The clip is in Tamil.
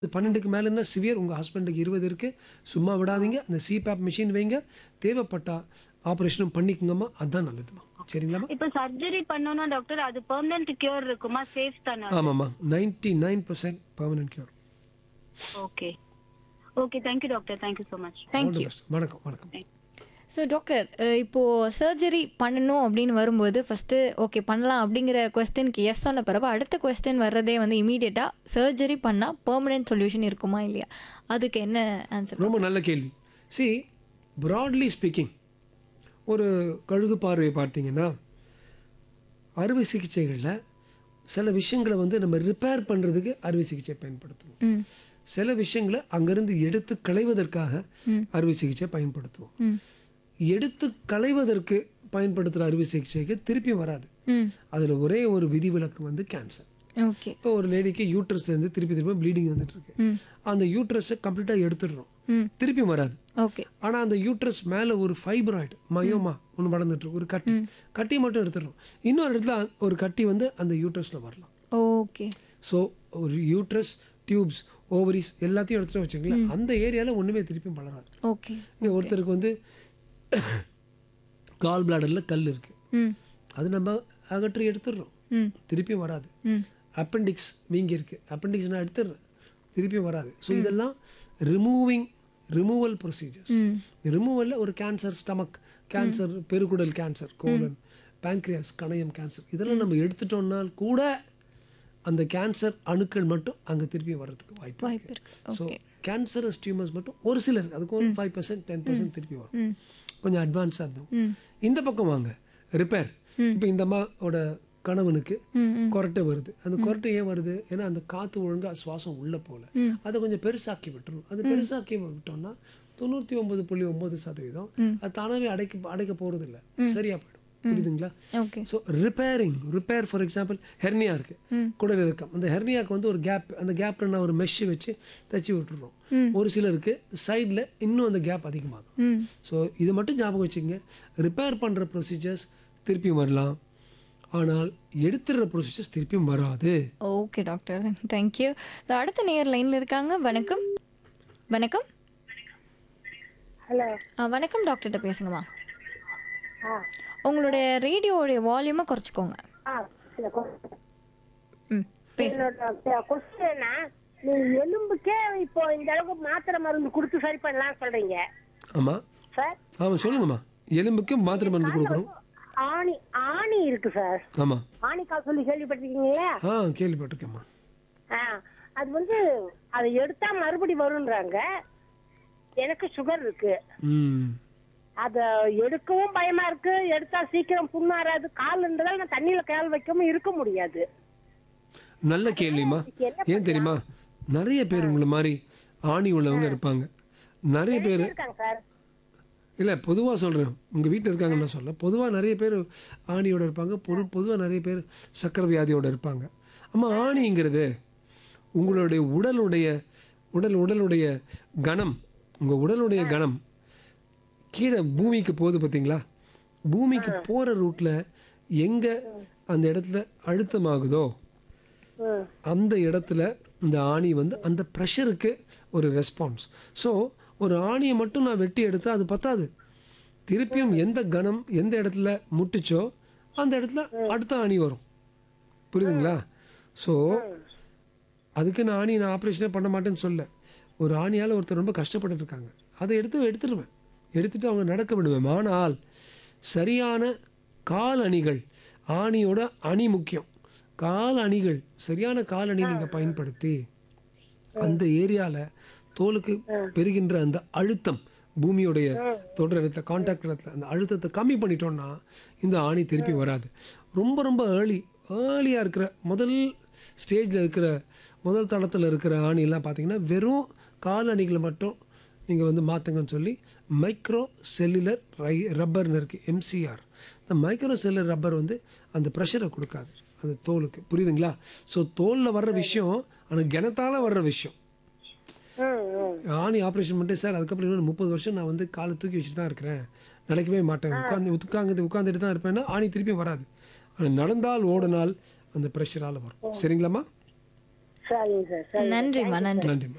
பன்னெண்டுக்கு மேலேன்னா சிவியர் உங்கள் ஹஸ்பண்டுக்கு இருபது இருக்குது சும்மா விடாதீங்க அந்த சிபேப் மிஷின் வைங்க தேவைப்பட்டா ஆப்ரேஷனும் பண்ணிக்கோங்கம்மா அதுதான் நல்லதும்மா சரிங்களாம்மா இப்ப சர்ஜரி பண்ணோம்னா டாக்டர் அது பெர்மனன்ட் கியூர் இருக்குமா சேஃப் தானே ஆமாம்மா ninety nine percent permanent cure okay okay thank you doctor thank you so much thank you வணக்கம் வணக்கம் ஸோ டாக்டர் இப்போ சர்ஜரி பண்ணணும் அப்படின்னு வரும்போது ஃபர்ஸ்ட் ஓகே பண்ணலாம் அப்படிங்கிற கொஸ்டினுக்கு எஸ் சொன்ன பிறகு அடுத்த கொஸ்டின் வர்றதே வந்து இமீடியட்டா சர்ஜரி பண்ணா பெர்மனன்ட் சொல்யூஷன் இருக்குமா இல்லையா அதுக்கு என்ன ஆன்சர் ரொம்ப நல்ல கேள்வி சி ப்ராட்லி ஸ்பீக்கிங் ஒரு கழுகு பார்வையை பார்த்தீங்கன்னா அறுவை சிகிச்சைகளில் சில விஷயங்களை வந்து நம்ம ரிப்பேர் பண்ணுறதுக்கு அறுவை சிகிச்சை பயன்படுத்துவோம் ம் சில விஷயங்களை அங்கேருந்து எடுத்து களைவதற்காக அறுவை சிகிச்சை பயன்படுத்துவோம் ம் எடுத்து களைவதற்கு பயன்படுத்துகிற அறுவை சிகிச்சைக்கு திருப்பி வராது ம் அதில் ஒரே ஒரு விதிவிலக்கு வந்து கேன்சர் ஓகே இப்போ ஒரு லேடிக்கு யூட்ரஸ் இருந்து திருப்பி திருப்பி ப்ளீடிங் வந்துட்டு இருக்கு ம் அந்த யூட்ரஸை கம்ப்ளீட்டாக எடுத்துடுறோம் ம் திருப்பி வராது ஓகே ஆனால் அந்த யூட்ரஸ் மேலே ஒரு ஃபைப்ராய்டு மயோமா ஒன்று வளர்ந்துட்டு இருக்கு, ஒரு கட்டி கட்டி மட்டும் எடுத்துடுறோம் இன்னொரு இடத்துல ஒரு கட்டி வந்து அந்த யூட்ரஸில் வரலாம் ஓகே ஸோ ஒரு யூட்ரஸ் டியூப்ஸ் ஓவரிஸ் எல்லாத்தையும் எடுத்துட்டு வச்சுங்களேன் அந்த ஏரியாவில் ஒன்றுமே திருப்பியும் வளராது ஓகே இங்கே ஒருத்தருக்கு வந்து கால் பிளாடரில் கல் இருக்குது ம் அது நம்ம அகற்றி எடுத்துடுறோம் ம் திருப்பியும் வராது ம் அப்பெண்டிக்ஸ் வீங்கி இருக்கு அப்பெண்டிக்ஸ் நான் எடுத்துடுறேன் திருப்பியும் வராது ஸோ இதெல்லாம் ரிமூவிங் ரிமூவல் ப்ரொசீஜர்ஸ் ம் ரிமூவலில் ஒரு கேன்சர் ஸ்டமக் கேன்சர் பெருகுடல் கேன்சர் கோலன் பேங்க்ரியாஸ் கணையம் கேன்சர் இதெல்லாம் நம்ம எடுத்துட்டோம்னால் கூட அந்த கேன்சர் அணுக்கள் மட்டும் அங்கே திருப்பி வர்றதுக்கு வாய்ப்பு வாய்ப்பு இருக்கு ஸோ ஓகே கேன்சரஸ் டியூமர்ஸ் மட்டும் ஒரு சிலர் அதுக்கு ஒரு ஃபைவ் பர்சன்ட் டென் பர்சன்ட் திருப்பி வரும் ம் கொஞ்சம் அட்வான்ஸாக இருந்தோம் ம் இந்த பக்கம் வாங்க ரிப்பேர் இப்போ இந்த அம்மாவோட கணவனுக்கு ம் ம் கொரட்டை வருது அந்த கொரட்டை ஏன் வருது ஏன்னா அந்த காற்று ஒழுங்கா சுவாசம் உள்ள போல ம். அதை கொஞ்சம் பெருசாக்கி விட்டுரும் அது பெருசாக்கி விட்டோம்னா தொண்ணூற்றி ஒன்பது புள்ளி ஒன்பது சதவீதம் அது தானாகவே அடைக்க அடைக்க போகிறது இல்லை சரியா போயிடும் புரியுதுங்களா okay so repairing repair for example hernia இருக்கு குடல் இறக்கம் அந்த ஹெர்னியாக்கு வந்து ஒரு கேப் அந்த கேப்ல நான் ஒரு மெஷ் வச்சு தச்சு விட்டுறோம் ஒரு சிலருக்கு சைடில் இன்னும் அந்த கேப் அதிகமாகும் ம் ஸோ இது மட்டும் ஞாபகம் வச்சுங்க ரிப்பேர் பண்ணுற ப்ரொசீஜர்ஸ் திருப்பியும் வரலாம் ஆனால் எடுத்துடுற ப்ரொசீஜர்ஸ் திருப்பியும் வராது ஓகே டாக்டர் தேங்க்யூ அடுத்த நேர் லைன்ல இருக்காங்க வணக்கம் வணக்கம் ஹலோ ஆ வணக்கம் டாக்டர்கிட்ட பேசுங்கம்மா ஆ உங்களுடைய ரேடியோடைய வால்யூமை குறைச்சிக்கோங்க ஆ இல்ல கொ- ம் பேசு என்னோட கொஸ்டின்னா நீ எலும்புக்கே இப்போ இந்த அளவுக்கு மாத்திரை மருந்து கொடுத்து சரி பண்ணலாம் சொல்றீங்க ஆமாம் சார் ஆமாம் சொல்லுங்கம்மா எலும்புக்கு மாத்திரை மருந்து கொடுக்குறோம் ஆணி ஆணி இருக்கு சார் ஆமாம் ஆணிக்கால் சொல்லி கேள்விப்பட்டிருக்கீங்களா ஆ கேள்விப்பட்டிருக்கேம்மா ஆ அது வந்து அதை எடுத்தா மறுபடி வரும்ன்றாங்க எனக்கு சுகர் இருக்கு ம் அத எடுக்கவும் பயமா இருக்கு எடுத்தா சீக்கிரம் புண்ணாராது கால் இருந்ததால் நான் தண்ணியில கால் வைக்காம இருக்க முடியாது நல்ல கேள்விம்மா ஏன் தெரியுமா நிறைய பேர் உங்களை மாதிரி ஆணி உள்ளவங்க இருப்பாங்க நிறைய பேர் இருக்காங்க சார் இல்லை பொதுவாக சொல்கிறேன் உங்கள் வீட்டில் இருக்காங்கன்னு நான் சொல்ல பொதுவாக நிறைய பேர் ஆணியோட இருப்பாங்க பொது பொதுவாக நிறைய பேர் சக்கரை வியாதியோட இருப்பாங்க அம்மா ஆணிங்கிறது உங்களுடைய உடலுடைய உடல் உடலுடைய கணம் உங்கள் உடலுடைய கணம் கீழே பூமிக்கு போகுது பார்த்தீங்களா பூமிக்கு போகிற ரூட்டில் எங்கே அந்த இடத்துல அழுத்தமாகுதோ ம் அந்த இடத்துல இந்த ஆணி வந்து அந்த ப்ரெஷருக்கு ஒரு ரெஸ்பான்ஸ் ஸோ ஒரு ஆணியை மட்டும் நான் வெட்டி எடுத்தால் அது பத்தாது திருப்பியும் எந்த கணம் எந்த இடத்துல முட்டுச்சோ அந்த இடத்துல அடுத்த ஆணி வரும் புரியுதுங்களா ஸோ அதுக்கு நான் ஆணி நான் ஆப்ரேஷனே பண்ண மாட்டேன்னு சொல்ல ஒரு ஆணியால் ஒருத்தர் ரொம்ப கஷ்டப்பட்டுட்டு இருக்காங்க அதை எடுத்து எடுத்துருவேன் எடுத்துட்டு அவங்க நடக்க விடுவேன் ஆனால் சரியான கால் அணிகள் ஆணியோட அணி முக்கியம் கால் அணிகள் சரியான கால் அணி நீங்கள் பயன்படுத்தி அந்த ஏரியாவில் தோலுக்கு பெறுகின்ற அந்த அழுத்தம் பூமியுடைய தொடர் இடத்துல கான்டாக்ட் இடத்துல அந்த அழுத்தத்தை கம்மி பண்ணிட்டோம்னா இந்த ஆணி திருப்பி வராது ரொம்ப ரொம்ப ஏர்லி ஏர்லியாக இருக்கிற முதல் ஸ்டேஜில் இருக்கிற முதல் தளத்தில் இருக்கிற ஆணிலாம் பார்த்தீங்கன்னா வெறும் கால் அணிகளை மட்டும் நீங்கள் வந்து மாற்றுங்கன்னு சொல்லி மைக்ரோ செல்லுலர் ரை ரப்பர்னு இருக்குது எம்சிஆர் இந்த மைக்ரோ செல்லுலர் ரப்பர் வந்து அந்த ப்ரெஷரை கொடுக்காது அந்த தோலுக்கு புரியுதுங்களா ஸோ தோலில் வர்ற விஷயம் ஆனால் கிணத்தால் வர்ற விஷயம் ம் ம் ஆணி ஆப்ரேஷன் பண்ணிட்டு சார் அதுக்கப்புறம் இன்னொரு முப்பது வருஷம் நான் வந்து காலை தூக்கி வச்சுட்டு தான் இருக்கிறேன் நடக்கவே மாட்டேன் உட்காந்து உட்காந்து உட்காந்துட்டு தான் இருப்பேன்னா ஆணி திருப்பி வராது ஆனால் நடந்தால் ஓடினால் அந்த ப்ரெஷரால் வரும் சரிங்களாம்மா சரிங்க சார் சரி நன்றிம்மா நன்றி நன்றிம்மா